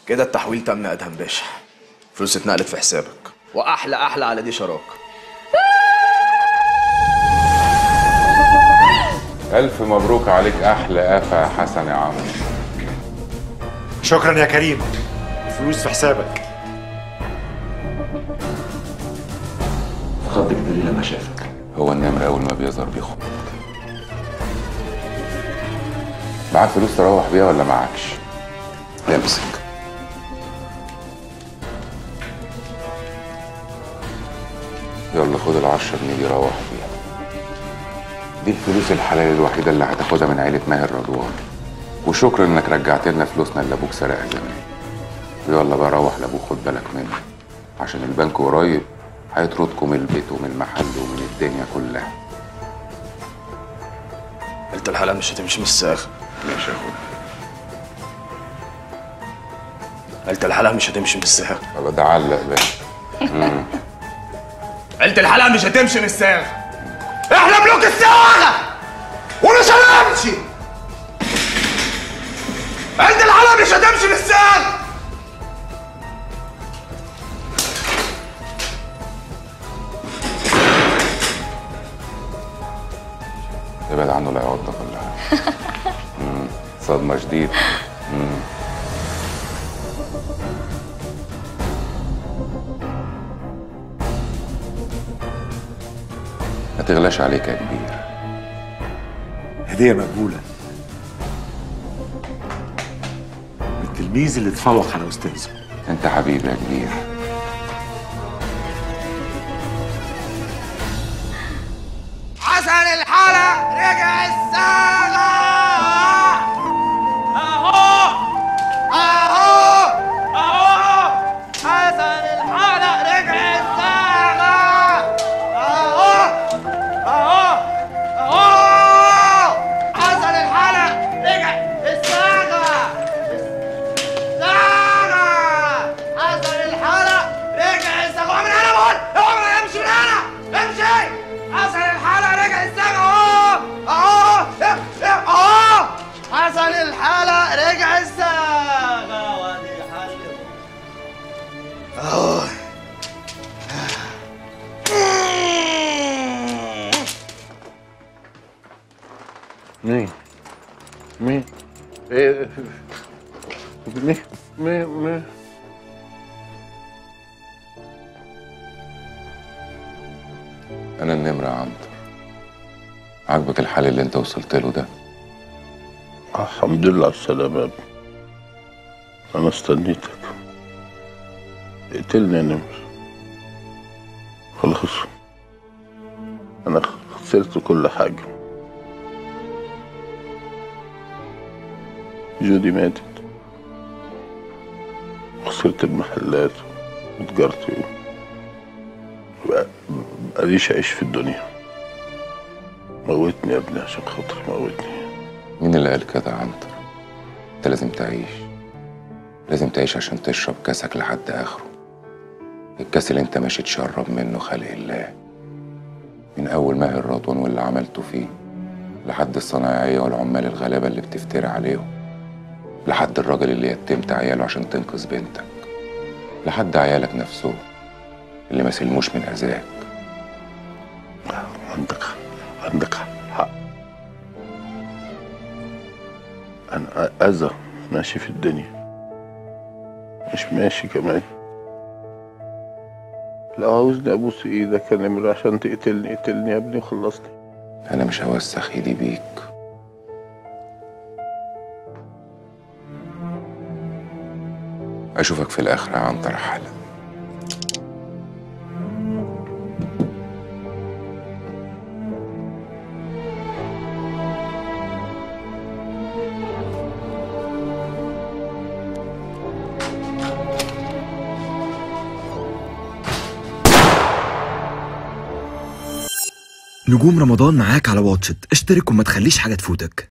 كده التحويل تم يا ادهم باشا فلوس اتنقلت في حسابك واحلى احلى على دي شراكه ألف مبروك عليك أحلى قفا يا حسن يا عمرو شكرا يا كريم فلوس في حسابك خضك دليل لما شافك هو النمر أول ما بيظهر بيخم معاك فلوس تروح بيها ولا معكش؟ امسك يلا خد العشرة جنيه دي روح بيها دي الفلوس الحلال الوحيدة اللي هتاخدها من عيلة ماهر رضوان وشكرا انك رجعت لنا فلوسنا اللي ابوك سرقها زمان ويلا بقى روح لابوك خد بالك منه عشان البنك قريب هيطردكم من البيت ومن المحل ومن الدنيا كلها قلت الحلقه مش هتمشي من الساغ ماشي يا اخويا قلت الحلقه مش هتمشي من الساغ يلا ده علق بقى قلت الحلقه مش هتمشي من الساغ احنا ملوك الساغه ومش هنمشي قلت الحلقه مش هتمشي من الساغ ابعد عنه العياط ده كلها مم. صدمة شديدة مم. ما تغلاش عليك يا كبير هدية مقبولة من التلميذ اللي اتفوق على أستاذه انت حبيبي يا كبير حسن الحلق رجع الساغة اهو اهو اهو حسن الحلق رجع الساغة اهو اهو اهو حسن الحلق رجع الساغة الساغة حسن الحلق رجع الساغة من هنا بقول اوعى امشي من هنا امشي حسن الحلق رجع الساغة اهو اهو اهو حسن الحلق رجع الساغة وادي حلق اهو مين؟ مين؟ ايه مين؟ مين؟ مين؟ انا النمرة يا عنتر عاجبك الحال اللي انت وصلت له ده الحمد لله على السلامة يا ابني أنا استنيتك اقتلني يا نمر خلاص أنا خسرت كل حاجة جودي ماتت خسرت المحلات وتجارتي بقى- مبقاليش أعيش في الدنيا موتني يا ابني عشان خاطري موتني مين اللي قال كده يا عنتر انت لازم تعيش لازم تعيش عشان تشرب كاسك لحد اخره الكاس اللي انت ماشي تشرب منه خلق الله من اول ماهر رضوان واللي عملته فيه لحد الصنايعية والعمال الغلابة اللي بتفتري عليهم لحد الراجل اللي يتمت عياله عشان تنقذ بنتك لحد عيالك نفسهم اللي ما سلموش من اذاك عندك حق عندك حق أنا أذى ماشي في الدنيا مش ماشي كمان لو عاوزني أبوس إيدك يا نمر عشان تقتلني اقتلني يا ابني وخلصني انا مش هوسخ ايدي بيك اشوفك في الاخر يا عنتر حالا نجوم رمضان معاك على واتشت اشترك وما تخليش حاجة تفوتك